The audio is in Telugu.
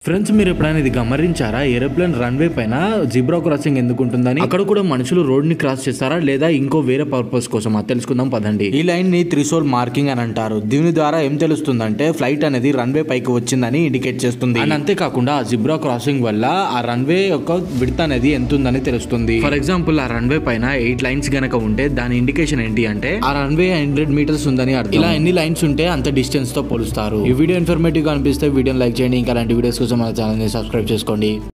ఫ్రెండ్స్ మీరు ఎప్పుడైనా ఇది గమనించారా ఏరోప్లేన్ రన్వే పైన జిబ్రా క్రాసింగ్ ఎందుకు ఉంటుందని అక్కడ కూడా మనుషులు రోడ్ ని క్రాస్ చేస్తారా లేదా ఇంకో వేరే పర్పస్ కోసం అది తెలుసుకుందాం పదండి ఈ లైన్ ని త్రిసోల్ మార్కింగ్ అని అంటారు దీని ద్వారా ఏం తెలుస్తుందంటే ఫ్లైట్ అనేది రన్వే పైకి వచ్చిందని ఇండికేట్ చేస్తుంది అండ్ అంతేకాకుండా ఆ జిబ్రా క్రాసింగ్ వల్ల ఆ రన్వే యొక్క విడత అనేది ఎంత ఉందని తెలుస్తుంది ఫర్ ఎగ్జాంపుల్ ఆ రన్వే పైన ఎయిట్ లైన్స్ గనక ఉంటే దాని ఇండికేషన్ ఏంటి అంటే ఆ రన్వే హండ్రెడ్ మీటర్స్ ఉందని అర్థం ఇలా ఎన్ని లైన్స్ ఉంటే అంత డిస్టెన్స్ తో పోలుస్తారు ఈ వీడియో ఇన్ఫర్మేటివ్ గా అనిపిస్తే వీడియోని లైక్ చేయండి ఇంకా అలాంటి వీడియోస్ కోసం మన ఛానల్ ని సబ్స్క్రైబ్ చేసుకోండి